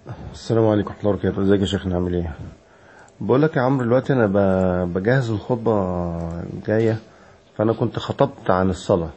السلام عليكم ورحمة الله وبركاته ازيك يا شيخنا عامل ايه بقول لك يا عمرو دلوقتي انا ب- بجهز الخطبة الجاية فانا كنت خطبت عن الصلاة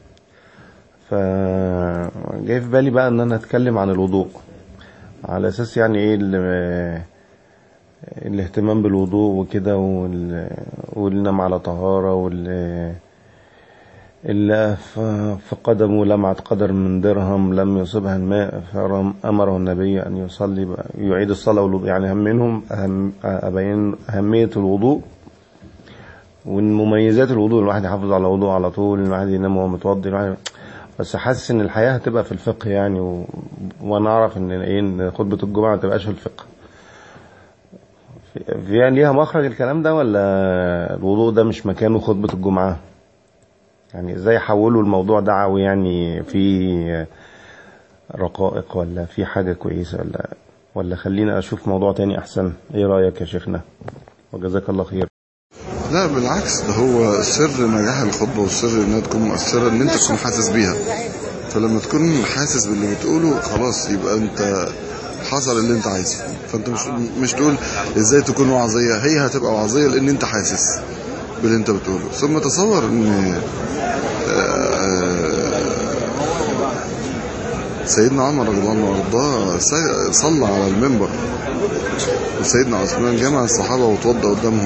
فجاي في بالي بقى ان انا اتكلم عن الوضوء على اساس يعني ايه ال- الاهتمام بالوضوء وكده وال- والنم على طهارة وال إلا ف- فقدموا لمعة قدر من درهم لم يصبها الماء فأمره النبي أن يصلي بقى- يعيد الصلاة والوضوء يعني هم منهم أهم أبين أهمية الوضوء ومن مميزات الوضوء الواحد يحافظ على الوضوء على طول الواحد ينام وهو متوضي الواحد بس حاسس ان الحياة هتبقى في الفقه يعني و... وانا اعرف ان ايه ان خطبة الجمعة ما تبقاش في الفقه في في يعني ليها مخرج الكلام ده ولا الوضوء ده مش مكانه خطبة الجمعة يعني ازاي يحولوا الموضوع دعوي يعني في رقائق ولا في حاجة كويسة ولا ولا خلينا اشوف موضوع تاني احسن ايه رأيك يا شيخنا وجزاك الله خير لا بالعكس ده هو سر نجاح الخطبة والسر انها تكون مؤثرة ان انت تكون حاسس بيها فلما تكون حاسس باللي بتقوله خلاص يبقى انت حصل اللي انت عايزه فانت مش مش تقول ازاي تكون وعظية هي هتبقى وعظية لان انت حاسس باللي انت بتقوله ثم تصور ان سيدنا عمر رضي الله عنه وارضاه سا- صلى على المنبر وسيدنا عثمان جمع الصحابة وتوضى قدامهم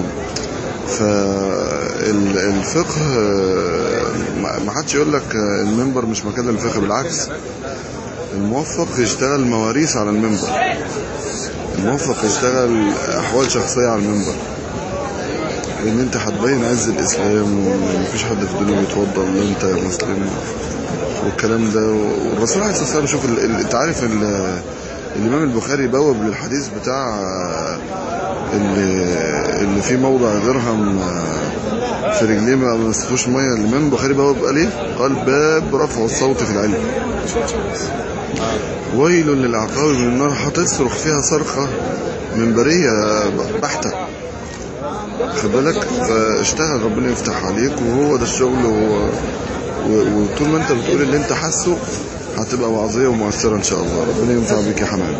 فالفقه ما حدش يقول لك المنبر مش مكان للفقه بالعكس الموفق يشتغل مواريث على المنبر الموفق يشتغل احوال شخصيه على المنبر لان انت هتبين عز الاسلام ومفيش حد في الدنيا بيتوضا الا انت يا مسلم والكلام ده والرسول عليه الصلاه والسلام شوف ال- ال- انت عارف ال- الامام البخاري بوب للحديث بتاع اللي, اللي فيه موضع درهم في رجليه ما مسكوش ميه الامام البخاري بوب قال ايه؟ قال باب رفع الصوت في العلم ويل للعقاب من النار هتصرخ فيها صرخة منبرية بحتة خد بالك فاشتغل ربنا يفتح عليك وهو ده الشغل و... و... وطول ما انت بتقول اللي انت حاسه هتبقى وعظية ومؤثرة ان شاء الله ربنا ينفع بيك يا حمام